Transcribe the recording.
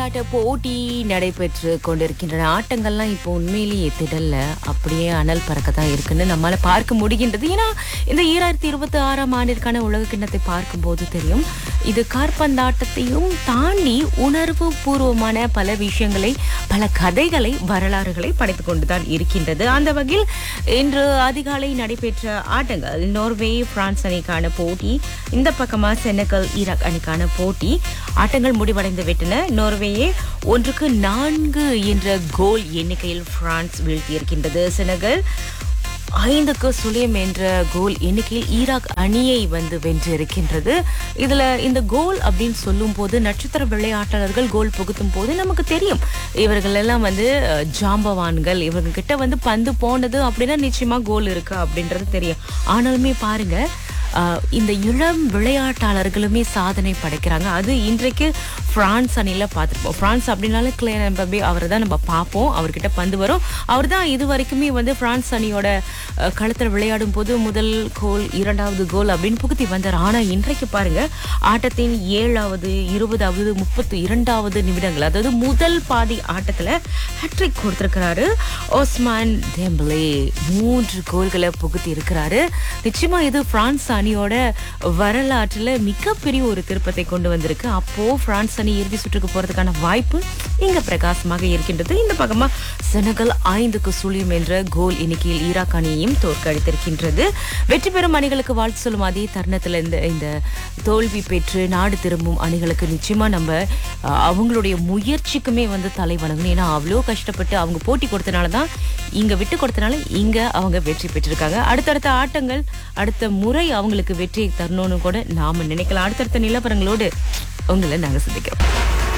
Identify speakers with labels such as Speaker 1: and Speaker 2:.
Speaker 1: கால்பந்தாட்ட போட்டி நடைபெற்று கொண்டிருக்கின்றன ஆட்டங்கள்லாம் இப்போ உண்மையிலேயே திடல்ல அப்படியே அனல் பறக்க தான் இருக்குன்னு நம்மால பார்க்க முடிகின்றது ஏன்னா இந்த ஈராயிரத்தி இருபத்தி ஆறாம் ஆண்டிற்கான உலக கிண்ணத்தை பார்க்கும்போது தெரியும் இது கால்பந்தாட்டத்தையும் தாண்டி உணர்வு பூர்வமான பல விஷயங்களை பல கதைகளை வரலாறுகளை படைத்துக் கொண்டுதான் இருக்கின்றது அந்த வகையில் இன்று அதிகாலை நடைபெற்ற ஆட்டங்கள் நோர்வே பிரான்ஸ் அணிக்கான போட்டி இந்த பக்கமா செனகல் ஈராக் அணிக்கான போட்டி ஆட்டங்கள் முடிவடைந்து விட்டன நோர்வேயே ஒன்றுக்கு நான்கு என்ற கோல் எண்ணிக்கையில் பிரான்ஸ் வீழ்த்தியிருக்கின்றது செனகல் ஐந்துக்கு சுழியம் என்ற கோல் எண்ணிக்கையில் ஈராக் அணியை வந்து வென்றிருக்கின்றது இதுல இந்த கோல் அப்படின்னு சொல்லும் போது நட்சத்திர விளையாட்டாளர்கள் கோல் புகுத்தும் போது நமக்கு தெரியும் இவர்கள் எல்லாம் வந்து அஹ், ஜாம்பவான்கள் இவங்க கிட்ட வந்து பந்து போனது அப்படின்னா நிச்சயமா கோல் இருக்கு அப்படின்றது தெரியும் ஆனாலுமே பாருங்க ஆஹ் இந்த இளம் விளையாட்டாளர்களுமே சாதனை படைக்கிறாங்க அது இன்றைக்கு பிரான்ஸ் அணியில பார்த்துருப்போம் பிரான்ஸ் அப்படின்னாலே கிளியர் எம்பபே அவரை தான் நம்ம பார்ப்போம் அவர்கிட்ட பந்து வரும் அவர் தான் இது வரைக்குமே வந்து பிரான்ஸ் அணியோட அஹ், களத்துல விளையாடும் போது முதல் கோல் இரண்டாவது கோல் அப்படின்னு புகுத்தி வந்தார் ஆனா இன்றைக்கு பாருங்க ஆட்டத்தின் ஏழாவது இருபதாவது முப்பத்தி இரண்டாவது நிமிடங்கள் அதாவது முதல் பாதி ஆட்டத்துல ஹேட்ரிக் கொடுத்திருக்கிறாரு ஓஸ்மான் டெம்பலே மூன்று கோல்களை புகுத்தி இருக்கிறாரு நிச்சயமா இது பிரான்ஸ் அணியோட வரலாற்றுல மிகப்பெரிய ஒரு திருப்பத்தை கொண்டு வந்திருக்கு அப்போ பிரான்ஸ் அணி இறுதி சுற்றுக்கு போறதுக்கான வாய்ப்பு இங்க பிரகாசமாக இருக்கின்றது இந்த பக்கமா செனகல் ஐந்துக்கு சுழியம் என்ற கோல் எண்ணிக்கையில் ஈராக் அணியையும் தோற்கடித்திருக்கின்றது வெற்றி பெறும் அணிகளுக்கு வாழ்த்து சொல்லும் அதே தருணத்துல இந்த இந்த தோல்வி பெற்று நாடு திரும்பும் அணிகளுக்கு நிச்சயமா நம்ம அஹ், அவங்களுடைய முயற்சிக்குமே வந்து தலை வணங்கணும் ஏன்னா அவ்வளோ கஷ்டப்பட்டு அவங்க போட்டி கொடுத்தனால தான் இங்க விட்டு கொடுத்தனால இங்க அவங்க வெற்றி பெற்றிருக்காங்க அடுத்தடுத்த ஆட்டங்கள் அடுத்த முறை அவங்களுக்கு வெற்றி தரணும்னு கூட நாம நினைக்கலாம் அடுத்தடுத்த நிலவரங்களோடு உங்களை நாங்க சந்திக்கிறோம்